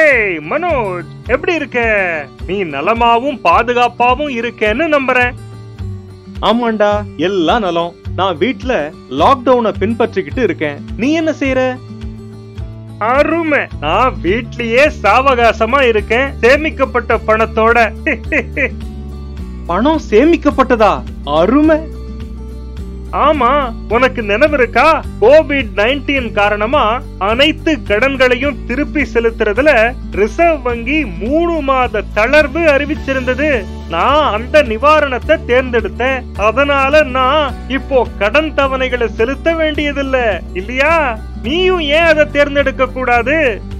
ஏய் மனோஜ் எப்படி இருக்க நீ நலமாவும் பாதுகாப்பாவும் இருக்கேன்னு நம்புறேன் ஆமாண்டா எல்லாம் நலம் நான் வீட்ல லாக்டவுனை பின்பற்றிக்கிட்டு இருக்கேன் நீ என்ன செய்யற அருமை நான் வீட்லயே சாவகாசமா இருக்கேன் சேமிக்கப்பட்ட பணத்தோட பணம் சேமிக்கப்பட்டதா அருமை ஆமா உனக்கு நினைவு இருக்கா கோவிட் நைன்டீன் காரணமா அனைத்து கடன்களையும் திருப்பி செலுத்துறதுல ரிசர்வ் வங்கி மூணு மாத தளர்வு அறிவிச்சிருந்தது நான் அந்த நிவாரணத்தை தேர்ந்தெடுத்தேன் அதனால நான் இப்போ கடன் தவணைகளை செலுத்த வேண்டியதில்ல இல்லையா நீயும் ஏன் அதை தேர்ந்தெடுக்க கூடாது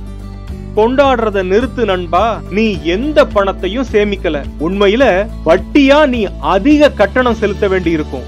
கொண்டாடுறத நிறுத்து நண்பா நீ எந்த பணத்தையும் சேமிக்கல உண்மையில வட்டியா நீ அதிக கட்டணம் செலுத்த வேண்டி இருக்கும்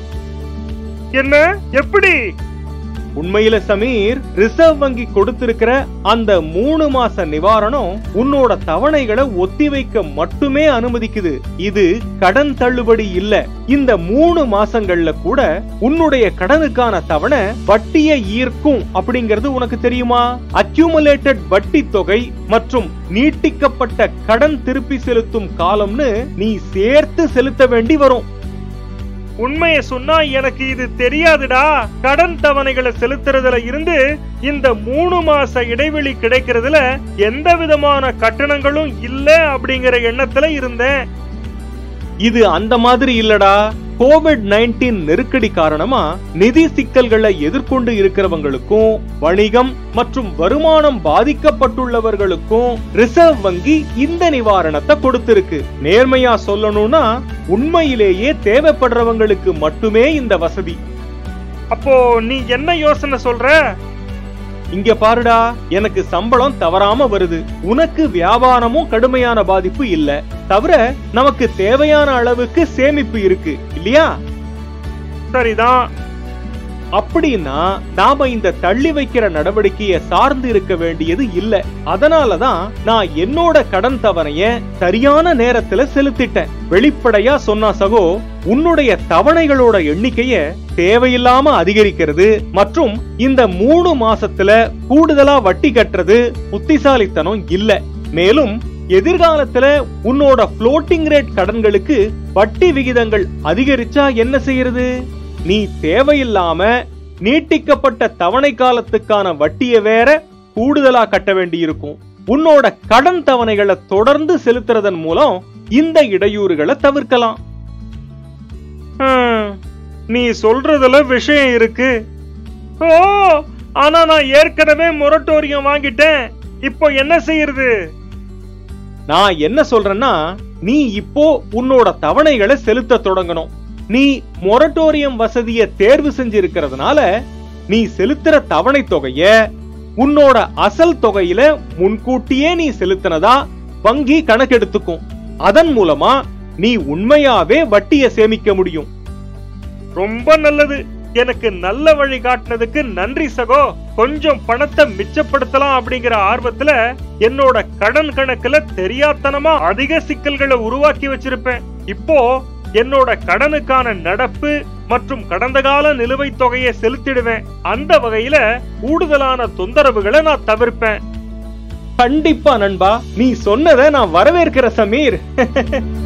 என்ன எப்படி உண்மையில சமீர் ரிசர்வ் வங்கி கொடுத்திருக்கிற அந்த மூணு மாச நிவாரணம் உன்னோட தவணைகளை ஒத்திவைக்க மட்டுமே அனுமதிக்குது இது கடன் தள்ளுபடி இல்ல இந்த மூணு மாசங்கள்ல கூட உன்னுடைய கடனுக்கான தவணை வட்டியை ஈர்க்கும் அப்படிங்கிறது உனக்கு தெரியுமா அக்யூமுலேட்டட் வட்டி தொகை மற்றும் நீட்டிக்கப்பட்ட கடன் திருப்பி செலுத்தும் காலம்னு நீ சேர்த்து செலுத்த வேண்டி வரும் உண்மையை சொன்னா எனக்கு இது தெரியாதுடா கடன் தவணைகளை செலுத்துறதுல இருந்து இந்த மூணு மாச இடைவெளி கிடைக்கிறதுல எந்த விதமான கட்டணங்களும் இல்ல அப்படிங்கிற எண்ணத்துல இருந்தேன் இது அந்த மாதிரி இல்லடா கோவிட் நைன்டீன் நெருக்கடி காரணமா நிதி சிக்கல்களை எதிர்கொண்டு இருக்கிறவங்களுக்கும் வணிகம் மற்றும் வருமானம் பாதிக்கப்பட்டுள்ளவர்களுக்கும் ரிசர்வ் வங்கி இந்த நிவாரணத்தை கொடுத்திருக்கு நேர்மையா சொல்லணும்னா உண்மையிலேயே தேவைப்படுறவங்களுக்கு மட்டுமே இந்த வசதி அப்போ நீ என்ன யோசனை சொல்ற இங்க பாருடா எனக்கு சம்பளம் தவறாம வருது உனக்கு வியாபாரமும் கடுமையான பாதிப்பு இல்ல தவிர நமக்கு தேவையான அளவுக்கு சேமிப்பு இருக்கு இல்லையா சரிதான் அப்படின்னா நாம இந்த தள்ளி வைக்கிற நடவடிக்கைய சார்ந்து இருக்க வேண்டியது இல்ல அதனாலதான் நான் என்னோட கடன் தவணைய சரியான நேரத்துல செலுத்திட்டேன் வெளிப்படையா சொன்னா சகோ உன்னுடைய தவணைகளோட எண்ணிக்கைய தேவையில்லாம அதிகரிக்கிறது மற்றும் இந்த மூணு மாசத்துல கூடுதலா வட்டி கட்டுறது புத்திசாலித்தனம் இல்ல மேலும் எதிர்காலத்துல உன்னோட ஃப்ளோட்டிங் ரேட் கடன்களுக்கு வட்டி விகிதங்கள் அதிகரிச்சா என்ன செய்யறது நீ தேவையில்லாம நீட்டிக்கப்பட்ட தவணை காலத்துக்கான வட்டியை வேற கூடுதலா கட்ட வேண்டியிருக்கும் உன்னோட கடன் தவணைகளை தொடர்ந்து செலுத்துறதன் மூலம் இந்த இடையூறுகளை தவிர்க்கலாம் ஹம், நீ சொல்றதுல விஷயம் இருக்கு ஓ ஆனா நான் ஏற்கனவே மொரட்டோரியம் வாங்கிட்டேன் இப்போ என்ன செய்யறது நான் என்ன சொல்றேன்னா நீ இப்போ உன்னோட தவணைகளை செலுத்த தொடங்கணும் நீ மொரட்டோரியம் வசதியை தேர்வு செஞ்சிருக்கிறதுனால நீ செலுத்துற தவணை தொகைய உன்னோட அசல் தொகையில முன்கூட்டியே நீ செலுத்தினதா வங்கி கணக்கெடுத்துக்கும் அதன் மூலமா நீ உண்மையாவே வட்டியை சேமிக்க முடியும் ரொம்ப நல்லது எனக்கு நல்ல வழி காட்டினதுக்கு நன்றி சகோ கொஞ்சம் பணத்தை மிச்சப்படுத்தலாம் அப்படிங்கிற ஆர்வத்துல என்னோட கடன் கணக்குல தெரியாத்தனமா அதிக சிக்கல்களை உருவாக்கி வச்சிருப்பேன் இப்போ என்னோட கடனுக்கான நடப்பு மற்றும் கடந்த கால நிலுவைத் தொகையை செலுத்திடுவேன் அந்த வகையில கூடுதலான தொந்தரவுகளை நான் தவிர்ப்பேன் கண்டிப்பா நண்பா நீ சொன்னதை நான் வரவேற்கிற சமீர்